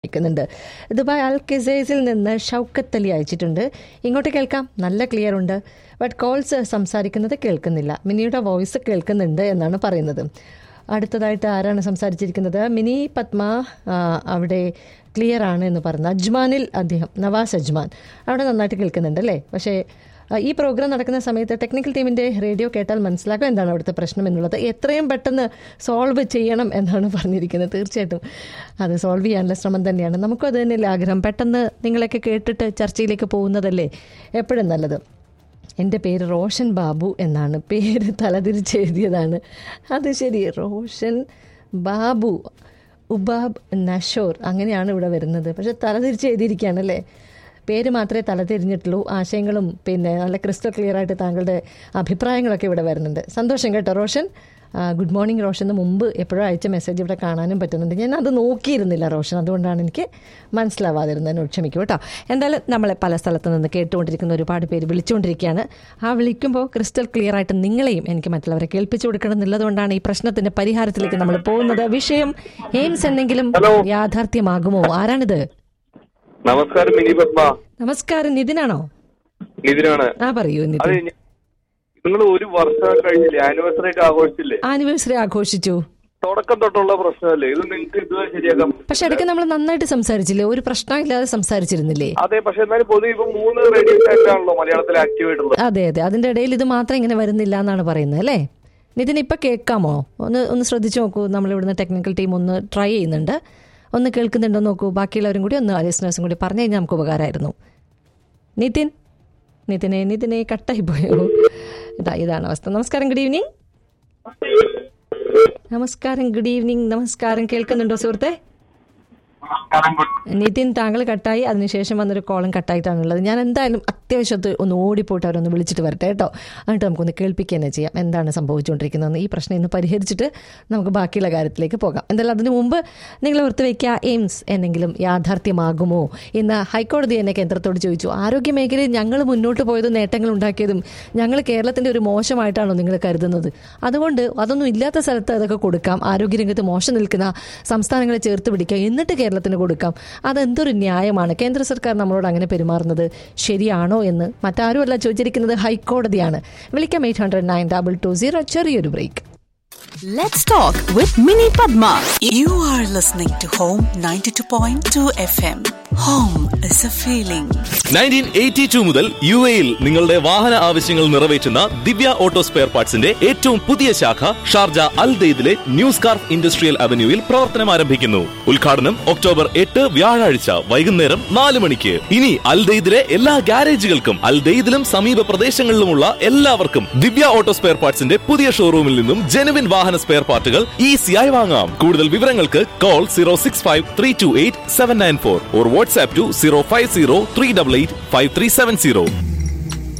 അയക്കുന്നുണ്ട് Dubai Al കിസൈസിൽ നിന്ന് ഷൗക്കത്ത് അലി അയച്ചിട്ടുണ്ട് ഇങ്ങോട്ട് കേൾക്കാം നല്ല ക്ലിയർ ഉണ്ട് ബട്ട് കോൾസ് സംസാരിക്കുന്നത് കേൾക്കുന്നില്ല മിനിയുടെ വോയിസ് കേൾക്കുന്നുണ്ട് എന്നാണ് പറയുന്നത് അടുത്തതായിട്ട് ആരാണ് സംസാരിച്ചിരിക്കുന്നത് മിനി പത്മ ആ, അവിടെ ക്ലിയർ ആണ് എന്ന് പറഞ്ഞു അജ്മാനിൽ അദ്ദേഹം നവാസ് അജ്മാൻ അവിടെ നന്നായിട്ട് കേൾക്കുന്നുണ്ട് അല്ലേ പക്ഷേ ആ, ഈ പ്രോഗ്രാം നടക്കുന്ന സമയത്ത് ടെക്നിക്കൽ ടീമിൻ്റെ റേഡിയോ കേട്ടാൽ മനസ്സിലാക്കും എന്താണ് അവിടുത്തെ പ്രശ്നം എന്നുള്ളത് എത്രയും പെട്ടെന്ന് സോൾവ് ചെയ്യണം എന്നാണ് പറഞ്ഞിരിക്കുന്നത് തീർച്ചയായിട്ടും അത് സോൾവ് ചെയ്യാനുള്ള ശ്രമം തന്നെയാണ് നമുക്കും അത് തന്നെയല്ലേ ആഗ്രഹം പെട്ടെന്ന് നിങ്ങളൊക്കെ കേട്ടിട്ട് ചർച്ചയിലേക്ക് പോകുന്നതല്ലേ എപ്പോഴും നല്ലത് എൻ്റെ പേര് റോഷൻ ബാബു എന്നാണ് പേര് തലതിരിച്ചെഴുതിയതാണ് അത് ശരി റോഷൻ ബാബു ഉബാബ് നഷോർ അങ്ങനെയാണ് ഇവിടെ വരുന്നത് പക്ഷെ തലതിരിച്ച് എഴുതിയിരിക്കുകയാണല്ലേ പേര് മാത്രമേ തലതിരിഞ്ഞിട്ടുള്ളൂ ആശയങ്ങളും പിന്നെ നല്ല ക്രിസ്റ്റൽ ക്ലിയർ ആയിട്ട് താങ്കളുടെ അഭിപ്രായങ്ങളൊക്കെ ഇവിടെ വരുന്നുണ്ട് സന്തോഷം കേട്ടോ റോഷൻ ആ, ഗുഡ് മോർണിംഗ് റോഷൻ എന്ന് മുമ്പ് എപ്പോഴും അയച്ച മെസ്സേജ് ഇവിടെ കാണാനും പറ്റുന്നുണ്ട് ഞാൻ അത് നോക്കിയിരുന്നില്ല റോഷൻ അതുകൊണ്ടാണ് എനിക്ക് മനസ്സിലാവാതിരുന്നതിനോട് ക്ഷമിക്കും കേട്ടോ എന്തായാലും നമ്മളെ പല സ്ഥലത്ത് നിന്ന് കേട്ടുകൊണ്ടിരിക്കുന്ന ഒരുപാട് പേര് വിളിച്ചുകൊണ്ടിരിക്കുകയാണ് ആ വിളിക്കുമ്പോൾ ക്രിസ്റ്റൽ ക്ലിയർ ആയിട്ട് നിങ്ങളെയും എനിക്ക് മറ്റുള്ളവരെ കേൾപ്പിച്ചു കൊടുക്കണം എന്നുള്ളതുകൊണ്ടാണ് ഈ പ്രശ്നത്തിന്റെ പരിഹാരത്തിലേക്ക് നമ്മൾ പോകുന്നത് വിഷയം എയിംസ് എന്തെങ്കിലും യാഥാർത്ഥ്യമാകുമോ ആരാണിത് നമസ്കാരം മിനി പത്മ നമസ്കാരം നിതിനാണോ നിതിനാണ് ആ പറയൂ അത് നിതിൻ നിങ്ങൾ ഒരു വർഷം കഴിഞ്ഞില്ലേ ആനിവേഴ്സറി ഒക്കെ ആഘോഷിച്ചില്ലേ ആനിവേഴ്സറി ആഘോഷിച്ചു തുടക്കം തൊട്ടുള്ള പ്രശ്നമല്ലേ ഇത് നിങ്ങൾക്ക് ഇതുവരെ ശരിയാക്കാം പക്ഷെ ഇടയ്ക്ക് നമ്മൾ നന്നായിട്ട് സംസാരിച്ചില്ലേ ഒരു പ്രശ്നമില്ലാതെ സംസാരിച്ചിരുന്നില്ലേ അതെ പക്ഷെ എന്നാലും പൊതുവെ ഇപ്പൊ മൂന്ന് റേഡിയോ ചാനലാണല്ലോ മലയാളത്തിൽ ആക്റ്റീവ് ആയിട്ടുള്ളത് അതെ അതെ അതിന്റെ ഇടയിൽ ഇത് മാത്രം ഇങ്ങനെ വരുന്നില്ല എന്നാണ് പറയുന്നത് അല്ലേ നിതിൻ ഇപ്പൊ കേൾക്കാമോ ഒന്ന് ഒന്ന് ശ്രദ്ധിച്ചു നോക്കൂ നമ്മൾ ഇവിടുന്ന് ടെക്നിക്കൽ ടീം ഒന്ന് ട്രൈ ചെയ്യുന്നുണ്ട് ഒന്ന് കേൾക്കുന്നുണ്ടോ നോക്കൂ ബാക്കിയുള്ളവരും കൂടി ഒന്ന് ലിസണേഴ്സും കൂടി പറഞ്ഞു കഴിഞ്ഞാൽ നമുക്ക് ഉപകാരമായിരുന്നു നിതിൻ നിതിനെ നിതിനെ കട്ടായി പോയോ ഇതാ ഇതാണ് അവസ്ഥ നമസ്കാരം ഗുഡ് ഈവനിങ് നമസ്കാരം ഗുഡ് ഈവനിങ് നമസ്കാരം കേൾക്കുന്നുണ്ടോ സുഹൃത്തെ നിതിൻ താങ്കൾ കട്ടായി അതിനുശേഷം വന്നൊരു കോളും കട്ടായിട്ടാണുള്ളത് ഞാൻ എന്തായാലും അത്യാവശ്യത്ത് ഒന്ന് ഓടിപ്പോയിട്ട് അവരൊന്ന് വിളിച്ചിട്ട് വരട്ടെ കേട്ടോ എന്നിട്ട് നമുക്കൊന്ന് കേൾപ്പിക്കുക തന്നെ ചെയ്യാം എന്താണ് സംഭവിച്ചുകൊണ്ടിരിക്കുന്നതെന്ന് ഈ പ്രശ്നം ഇന്ന് പരിഹരിച്ചിട്ട് നമുക്ക് ബാക്കിയുള്ള കാര്യത്തിലേക്ക് പോകാം എന്തായാലും അതിനു മുമ്പ് നിങ്ങൾ ഓർത്ത് വയ്ക്കുക എയിംസ് എന്തെങ്കിലും യാഥാർത്ഥ്യമാകുമോ ഇന്ന് ഹൈക്കോടതി എന്നെ കേന്ദ്രത്തോട് ചോദിച്ചു ആരോഗ്യ മേഖലയിൽ ഞങ്ങൾ മുന്നോട്ട് പോയതും നേട്ടങ്ങൾ ഉണ്ടാക്കിയതും ഞങ്ങൾ കേരളത്തിന്റെ ഒരു മോശമായിട്ടാണോ നിങ്ങൾ കരുതുന്നത് അതുകൊണ്ട് അതൊന്നും ഇല്ലാത്ത സ്ഥലത്ത് അതൊക്കെ കൊടുക്കാം ആരോഗ്യരംഗത്ത് മോശം നിൽക്കുന്ന സംസ്ഥാനങ്ങളെ ചേർത്ത് പിടിക്കുക എന്നിട്ട് കേരളത്തിന് കൊടുക്കാം അതെന്തൊരു ന്യായമാണ് കേന്ദ്ര സർക്കാർ നമ്മളോട് അങ്ങനെ പെരുമാറുന്നത് ശരിയാണോ എന്ന് മറ്റാരുമല്ല ചോദിച്ചിരിക്കുന്നത് ഹൈക്കോടതിയാണ് വിളിക്കാം eight hundred nine double two zero ചെറിയൊരു break Let's talk with Mini Padma. You are listening to Home 92.2 FM. Home is a feeling. Nineteen eighty two മുതൽ യു എയിൽ നിങ്ങളുടെ വാഹന ആവശ്യങ്ങൾ നിറവേറ്റുന്ന ദിവ്യ ഓട്ടോ സ്പെയർ പാർട്സിന്റെ ഏറ്റവും പുതിയ ശാഖ ഷാർജ അൽ ദെയ്ദിലെ ന്യൂ സ്കാർഫ് ഇൻഡസ്ട്രിയൽ അവന്യൂവിൽ പ്രവർത്തനം ആരംഭിക്കുന്നു ഉദ്ഘാടനം ഒക്ടോബർ എട്ട് വ്യാഴാഴ്ച വൈകുന്നേരം നാല് മണിക്ക് ഇനി അൽ ദെയ്ദിലെ എല്ലാ ഗ്യാരേജുകൾക്കും അൽ ദെയ്ദിലും സമീപ പ്രദേശങ്ങളിലുമുള്ള എല്ലാവർക്കും ദിവ്യ ഓട്ടോ സ്പെയർ പാർട്സിന്റെ പുതിയ ഷോറൂമിൽ നിന്നും ജെനുവിൻ വാഹന സ്പെയർ പാർട്ടുകൾ ഈസിയായി വാങ്ങാം കൂടുതൽ വിവരങ്ങൾക്ക് call zero six five three two eight seven nine four or WhatsApp two zero five zero three double eight five three seven zero